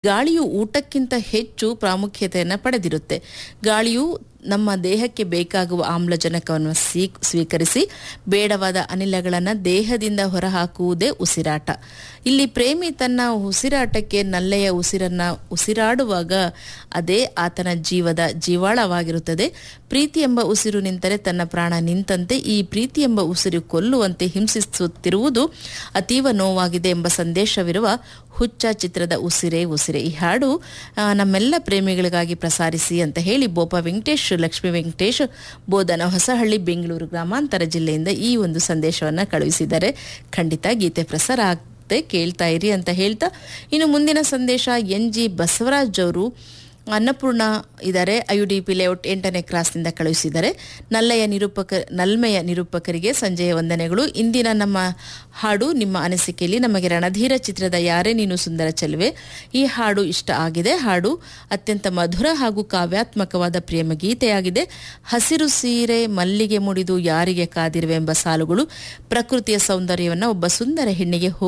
ಗಾಳಿಯು ಊಟಕ್ಕಿಂತ ಹೆಚ್ಚು ಪ್ರಾಮುಖ್ಯತೆಯನ್ನು ಪಡೆದಿರುತ್ತೆ ಗಾಳಿಯು ನಮ್ಮ ದೇಹಕ್ಕೆ ಬೇಕಾಗುವ ಆಮ್ಲಜನಕವನ್ನು ಸ್ವೀ ಸ್ವೀಕರಿಸಿ ಬೇಡವಾದ ಅನಿಲಗಳನ್ನು ದೇಹದಿಂದ ಹೊರಹಾಕುವುದೇ ಉಸಿರಾಟ ಇಲ್ಲಿ ಪ್ರೇಮಿ ತನ್ನ ಉಸಿರಾಟಕ್ಕೆ ನಲ್ಲೆಯ ಉಸಿರನ್ನ ಉಸಿರಾಡುವಾಗ ಅದೇ ಆತನ ಜೀವದ ಜೀವಾಳವಾಗಿರುತ್ತದೆ ಪ್ರೀತಿ ಎಂಬ ಉಸಿರು ನಿಂತರೆ ತನ್ನ ಪ್ರಾಣ ನಿಂತಂತೆ ಈ ಪ್ರೀತಿ ಎಂಬ ಉಸಿರು ಕೊಲ್ಲುವಂತೆ ಹಿಂಸಿಸುತ್ತಿರುವುದು ಅತೀವ ನೋವಾಗಿದೆ ಎಂಬ ಸಂದೇಶವಿರುವ ಹುಚ್ಚ ಚಿತ್ರದ ಉಸಿರೇ ಉಸಿರೇ ಈ ಹಾಡು ಆ, ನಮ್ಮೆಲ್ಲ ಪ್ರೇಮಿಗಳಿಗಾಗಿ ಪ್ರಸಾರಿಸಿ ಅಂತ ಹೇಳಿ ಬೋಪ ವೆಂಕಟೇಶ್ ಲಕ್ಷ್ಮೀ ವೆಂಕಟೇಶ್ ಬೋಧನ ಹೊಸಹಳ್ಳಿ ಬೆಂಗಳೂರು ಗ್ರಾಮಾಂತರ ಜಿಲ್ಲೆಯಿಂದ ಈ ಒಂದು ಸಂದೇಶವನ್ನು ಕಳುಹಿಸಿದ್ದಾರೆ ಖಂಡಿತ ಗೀತೆ ಪ್ರಸಾರ ಆಗ್ತದೆ ಕೇಳ್ತಾ ಇರಿ ಅಂತ ಹೇಳ್ತಾ ಇನ್ನು ಮುಂದಿನ ಸಂದೇಶ ಎನ್ ಜಿ ಬಸವರಾಜ್ ಅವರು ಅನ್ನಪೂರ್ಣ ಇದ್ದಾರೆ I U D P layout ಎಂಟನೇ ಕ್ರಾಸ್ನಿಂದ ಕಳುಹಿಸಿದ್ದಾರೆ ನಲ್ಲೆಯ ನಿರೂಪಕ ನಲ್ಮೆಯ ನಿರೂಪಕರಿಗೆ ಸಂಜೆಯ ವಂದನೆಗಳು ಇಂದಿನ ನಮ್ಮ ಹಾಡು ನಿಮ್ಮ ಅನಿಸಿಕೆಯಲ್ಲಿ ನಮಗೆ ರಣಧೀರ ಚಿತ್ರದ ಯಾರೇ ನೀನು ಸುಂದರ ಚೆಲುವೆ ಈ ಹಾಡು ಇಷ್ಟ ಆಗಿದೆ ಹಾಡು ಅತ್ಯಂತ ಮಧುರ ಹಾಗೂ ಕಾವ್ಯಾತ್ಮಕವಾದ ಪ್ರೇಮ ಗೀತೆಯಾಗಿದೆ ಹಸಿರು ಸೀರೆ ಮಲ್ಲಿಗೆ ಮುಡಿದು ಯಾರಿಗೆ ಕಾದಿರುವೆ ಎಂಬ ಸಾಲುಗಳು ಪ್ರಕೃತಿಯ ಸೌಂದರ್ಯವನ್ನು ಒಬ್ಬ ಸುಂದರ ಹೆಣ್ಣಿಗೆ ಹೋ